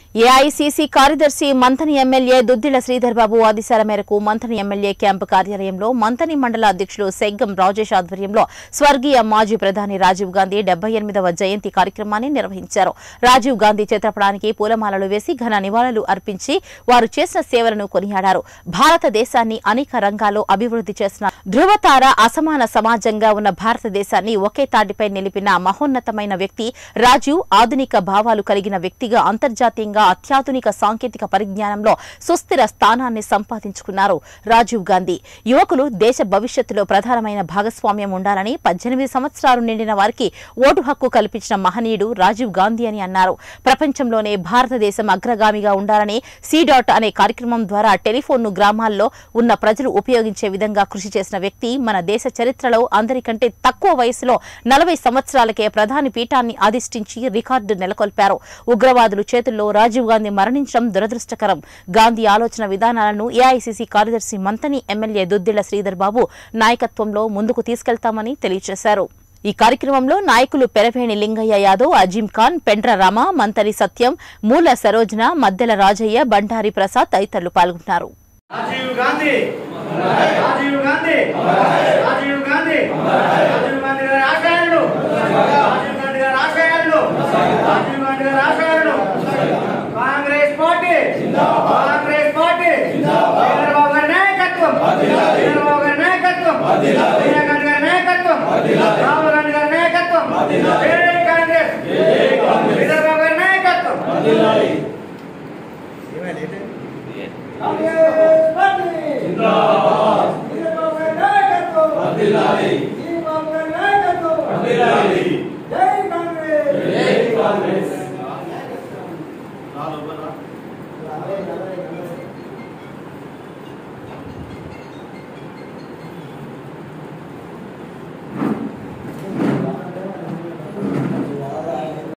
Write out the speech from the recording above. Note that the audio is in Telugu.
ఏఐసీసీ కార్యదర్శి మంథని ఎమ్మెల్యే దుద్దిళ్ల శ్రీధర్ బాబు ఆదేశాల మేరకు మంథని ఎమ్మెల్యే క్యాంపు కార్యాలయంలో మంథని మండల అధ్యక్షులు సెగ్గం రాజేష్ ఆధ్వర్యంలో స్వర్గీయ మాజీ ప్రధాని రాజీవ్ గాంధీ డెబ్బై ఎనిమిదవ జయంతి కార్యక్రమాన్ని నిర్వహించారు రాజీవ్ గాంధీ చిత్రపటానికి పూలమాలలు వేసి ఘన నివాళులు అర్పించి వారు చేసిన సేవలను కొనియాడారు భారతదేశాన్ని అనేక రంగాల్లో అభివృద్ధి చేసిన ధృవతార అసమాన సమాజంగా ఉన్న భారతదేశాన్ని ఒకే తాటిపై నిలిపిన మహోన్నతమైన వ్యక్తి రాజీవ్ ఆధునిక భావాలు కలిగిన వ్యక్తిగా అంతర్జాతీయంగా అత్యాధునిక సాంకేతిక పరిజ్ఞానంలో సుస్థిర స్థానాన్ని సంపాదించుకున్నారు రాజీవ్ గాంధీ యువకులు దేశ భవిష్యత్తులో ప్రధానమైన భాగస్వామ్యం ఉండాలని పద్దెనిమిది సంవత్సరాలు నిండిన వారికి ఓటు హక్కు కల్పించిన మహనీయుడు రాజీవ్ గాంధీ అని అన్నారు ప్రపంచంలోనే భారతదేశం అగ్రగామిగా ఉండాలని సీ డాట్ అనే కార్యక్రమం ద్వారా టెలిఫోన్ను గ్రామాల్లో ఉన్న ప్రజలు ఉపయోగించే విధంగా కృషి చేసిన వ్యక్తి మన దేశ చరిత్రలో అందరికంటే తక్కువ వయసులో నలభై సంవత్సరాలకే ప్రధాని పీఠాన్ని అధిష్ఠించి రికార్డు నెలకొల్పారు ఉగ్రవాదులు చేతుల్లో రాజీవ్ గాంధీ మరణించడం దురదృష్టకరం గాంధీ ఆలోచన విధానాలను ఏఐసీసీ కార్యదర్శి మంతని ఎమ్మెల్యే దుద్దిళ్ల శ్రీధర్ బాబు నాయకత్వంలో ముందుకు తీసుకెళ్తామని తెలియజేశారు ఈ కార్యక్రమంలో నాయకులు పెరవేణి లింగయ్య యాదవ్ అజీం ఖాన్ పెండ్ర రామ మంతరి సత్యం మూల సరోజన మద్దెల రాజయ్య బండారి ప్రసాద్ తదితరులు పాల్గొన్నారు రాజీవ్ గాంధీ రాజీవ్ గాంధీ రాజీవ్ గాంధీ రాజీవ్ గాంధీ గారి ఆశయాలు రాజీవ్ గాంధీ గారి ఆశయాలు రాజీవ్ గాంధీ గారి ఆశయాలు కాంగ్రెస్ పార్టీ కాంగ్రెస్ పార్టీ చంద్రబాబు గారి నాయకత్వం చంద్రబాబు గారి నాయకత్వం సోనియా గాంధీ గారి నాయకత్వం రాహుల్ గాంధీ గారి నాయకత్వం జై కాంగ్రెస్ చంద్రబాబు గారి నాయకత్వం కాంగ్రెస్ పార్టీ జిందాబాద్ చంద్రబాబు గారి నాయకత్వం వర్ధిల్లాలి చంద్రబాబు గారి నాయకత్వం వర్ధిల్లాలి జై కాంగ్రెస్ జై కాంగ్రెస్